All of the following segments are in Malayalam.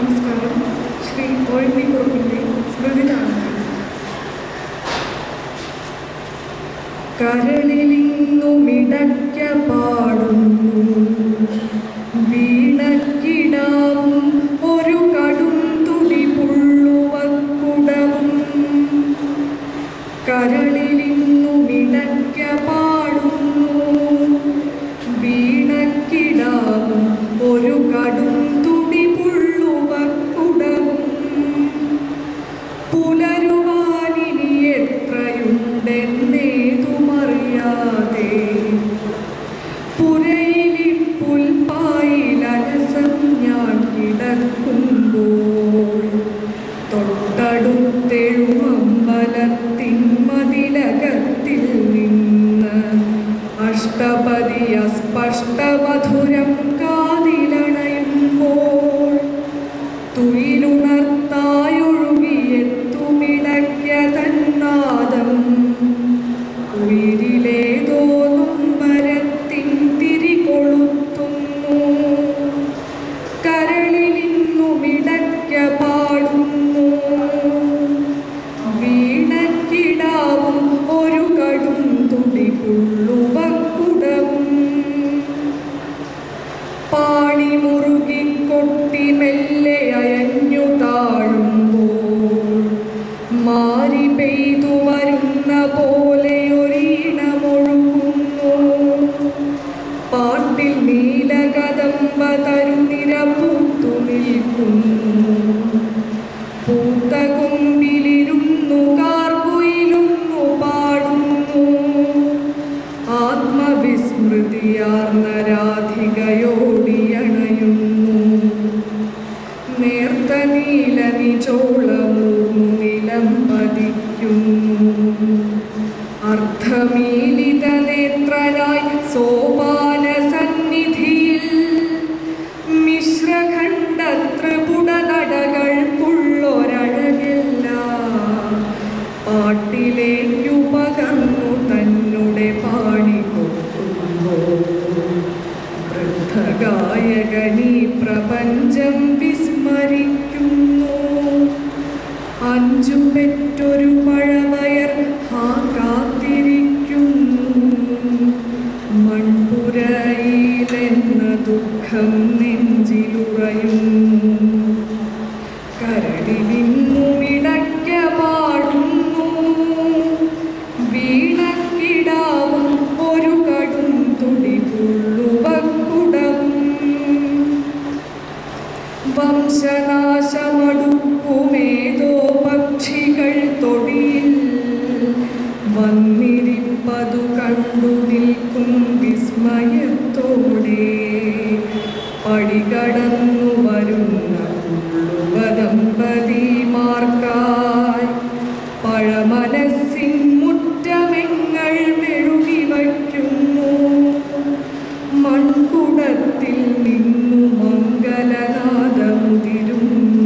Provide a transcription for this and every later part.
നമസ്കാരം ശ്രീ ഒ പി കുറുപ്പിൻ്റെ സ്മൃതിനാണ് കരളിലിങ്ങുമിടയ്ക്ക പാടുന്നു വീണക്കിടാവും ഒരു കടും തുടി പുള്ളുവക്കുടവും കരളിലിങ്ങുമിടയ്ക്ക പാടുന്നു വീണക്കിടാവും ഒരു കടും തുടി പുള്ളുവക്കുടവും പുലരുവാനിനി എത്രയുണ്ടെന്നേതുമറിയാതെ പുരയിലി പുൽപ്പായിലരസം ഞാൻ കിടക്കുമ്പോൾ തൊട്ടടുത്തെഴുമമ്പലത്തിൻ മതിലകത്തിൽ നിന്ന് അഷ്ടപതി അസ്പഷ്ടമധുരം കാതിലണയുമ്പോൾ തുയിലുണർത്തായൊഴുകിയെത്തുമിടയ്ക്ക തന്നാദം ഉയിരിലേതോ നൊമ്പരത്തിൻ തിരികൊളുത്തുന്നു കരളിലിന്നുമിടയ്ക്ക പാടുന്നു വീണക്കിടാവും ഒരു കടും തുടി പുള്ളുവക്കുടവും പാണി മുറുകിക്കൊട്ടി മെല്ലെ അയഞ്ഞു താഴുമ്പോൾ മാറി പെയ്തു വരുന്ന പോലെ ഒരീണമൊഴുകുന്നു പാട്ടിൽ നീലകദമ്പ തരുനിര പൂത്തു നിൽക്കുന്നു പൂത്ത കൊമ്പിലിരുന്നു കാർകുയിലുന്നു പാടുന്നു ആത്മവിസ്മൃതിയാർന്ന രാധികയോടിയണയുന്നു നേർത്ത നീല നിചോളമൂർന്നു നിലം പതിക്കുന്നു അർത്ഥമീലിത നേത്രനായി സോപാന സന്നിധിയിൽ മിശ്രഖണ്ഡ ത്രിപുട നടകൾക്കുള്ളൊരഴകില്ല പാട്ടിലേക്കു പകർന്നു തന്നെ പാണി കൊട്ടുമ്പോൾ വൃദ്ധഗായകനീ പ്രപഞ്ചം വിസ്മരിക്കുന്നു അഞ്ചു പെറ്റൊരു പഴവയർ ഹാ കാത്തിരിക്കുന്നു മൺപുരയിലെന്ന ദുഃഖം നെഞ്ചിലുറയുന്നു കരടിലിന്നുമിടയ്ക്ക പാടുന്നു വീണക്കിടാവും ഒരു കടും തുടി പുള്ളുവക്കുടവും വംശനാശമടുക്കുമേതോ പക്ഷികൾ തൊടിയിൽ വന്നിരിപ്പതു കണ്ടു നിൽക്കും വിസ്മയത്തോടെ പടികടന്നു വരുന്ന ദമ്പതിമാർക്കായി പഴമനസ്സിൻ മുറ്റമെങ്ങൾ മെഴുകി വയ്ക്കുന്നു മൺകുടത്തിൽ നിന്നു മംഗലനാദമുതിരുന്നു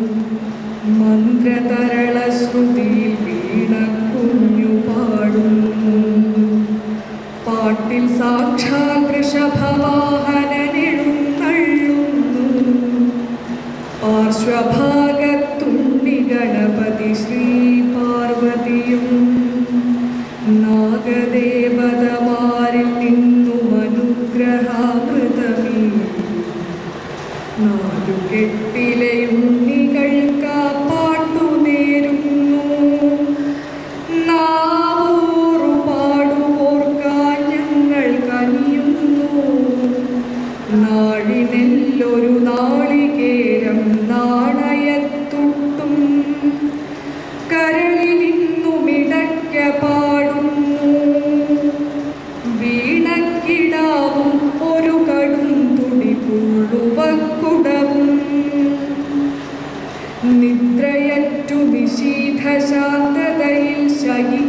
മന്ത്രതരള ശ്രുതിയിൽ വീണ കുഞ്ഞു പാടുന്നു പാട്ടിൽ സാക്ഷാൽ വൃഷഭവാഹനനെഴുന്നള്ളുന്നു പാർശ്വഭാഗത്തുണ്ണി ഗണപതി ശ്രീ പാർവതിയും നാഗദേവതമാരിൽ നിന്നും അനുഗ്രഹാമൃതമീ നാലുകെട്ടിലെയുണ്ണികൾക്ക് ആ പാട്ടു നേരുന്നു നാവൂറു പാടുപോർക്കാൻ ഞങ്ങൾ കനിയുന്നു നാഴിനെല്ലൊരു നാളികേരം നാണയത്തുട്ടും കരളിലിന്നുമിടയ്ക്ക പാടുന്നു വീണക്കിടാവും ഒരു കടും തുടി പുള്ളുവക്കുടവും നിദ്രയറ്റു നിശീധശാന്തതയിൽ ശയി